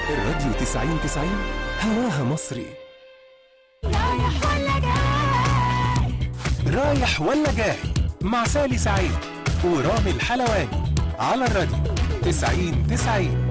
الراديو 90 90 هواها مصري رايح ولا جاي رايح ولا جاي مع سالي سعيد ورامي الحلواني على الراديو 90 90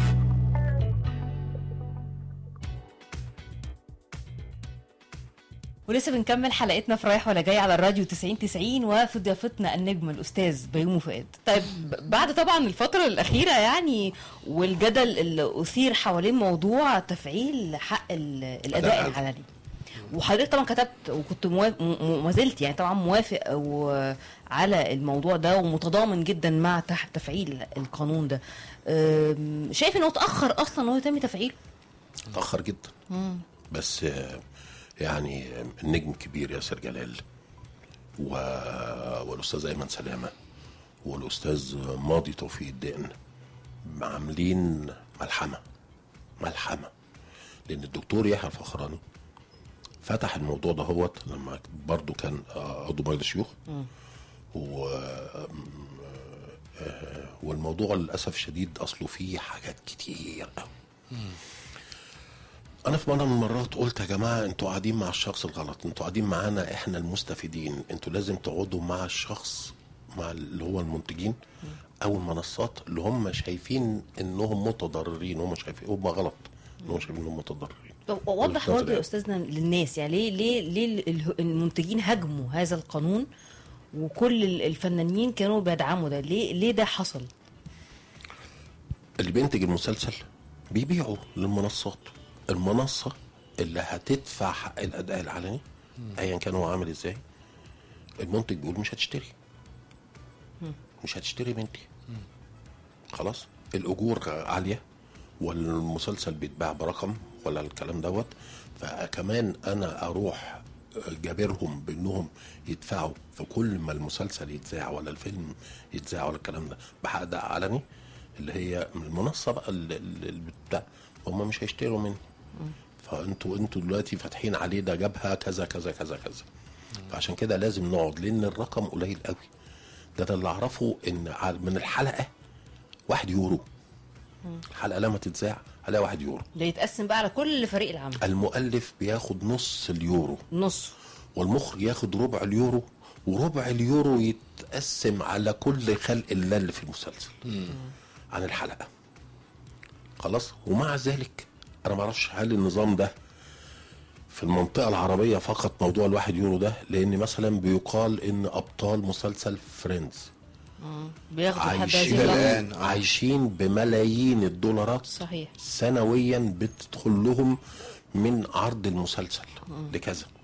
ولسه بنكمل حلقتنا في رايح ولا جاي على الراديو 90 90 وفي ضيافتنا النجم الاستاذ بيومي فؤاد. طيب بعد طبعا الفتره الاخيره يعني والجدل اللي اثير حوالين موضوع تفعيل حق ال- الاداء الأداء. العلني. وحضرتك طبعا كتبت وكنت موافق وما زلت يعني طبعا موافق و- على الموضوع ده ومتضامن جدا مع تح- تفعيل القانون ده. أم، شايف انه اتاخر اصلا ان هو يتم تفعيله؟ اتأخر جدا بس آه، يعني آه، النجم الكبير ياسر جلال و... والأستاذ أيمن سلامة والأستاذ ماضي توفيق الدقن عاملين ملحمة ملحمة لأن الدكتور يحيى الفخراني فتح الموضوع ده هوت لما برضه كان آه، عضو مجلس شيوخ و آه، والموضوع للاسف الشديد اصله فيه حاجات كتير قوي انا في مره من المرات قلت يا جماعه انتوا قاعدين مع الشخص الغلط انتوا قاعدين معانا احنا المستفيدين انتوا لازم تقعدوا مع الشخص مع اللي هو المنتجين او المنصات اللي هم شايفين انهم متضررين هم شايفين هم غلط انهم شايفين انهم متضررين طب وضح وجهة برضه نظري. يا استاذنا للناس يعني ليه ليه ليه ال- المنتجين هاجموا هذا القانون وكل ال- الفنانين كانوا بيدعموا ده ليه ليه ده حصل اللي بينتج المسلسل بيبيعه للمنصات المنصة اللي هتدفع حق الأداء العلني أيا كان هو عامل إزاي المنتج بيقول مش هتشتري مش هتشتري مني خلاص الأجور عالية والمسلسل بيتباع برقم ولا الكلام دوت فكمان أنا أروح جابرهم بانهم يدفعوا في كل ما المسلسل يتذاع ولا الفيلم يتذاع ولا الكلام ده بحق اداء علني اللي هي من المنصه بقى اللي اللي بتاع هم مش هيشتروا مني فانتوا انتوا دلوقتي فاتحين عليه ده جابها كذا كذا كذا كذا فعشان كده لازم نقعد لان الرقم قليل قوي ده انا اللي اعرفه ان ع- من الحلقه واحد يورو الحلقه لما تتذاع عليها واحد يورو ده يتقسم بقى على كل فريق العمل المؤلف بياخد نص اليورو نص والمخرج ياخد ربع اليورو وربع اليورو يتقسم على كل خلق الله اللي في المسلسل عن الحلقه خلاص ومع ذلك انا ما اعرفش هل النظام ده في المنطقه العربيه فقط موضوع الواحد يورو ده لان مثلا بيقال ان ابطال مسلسل فريندز بياخدوا لحد عايشين هذه اللحظه الآن. آه. عايشين بملايين الدولارات صحيح سنويا بتدخل لهم من عرض المسلسل لكذا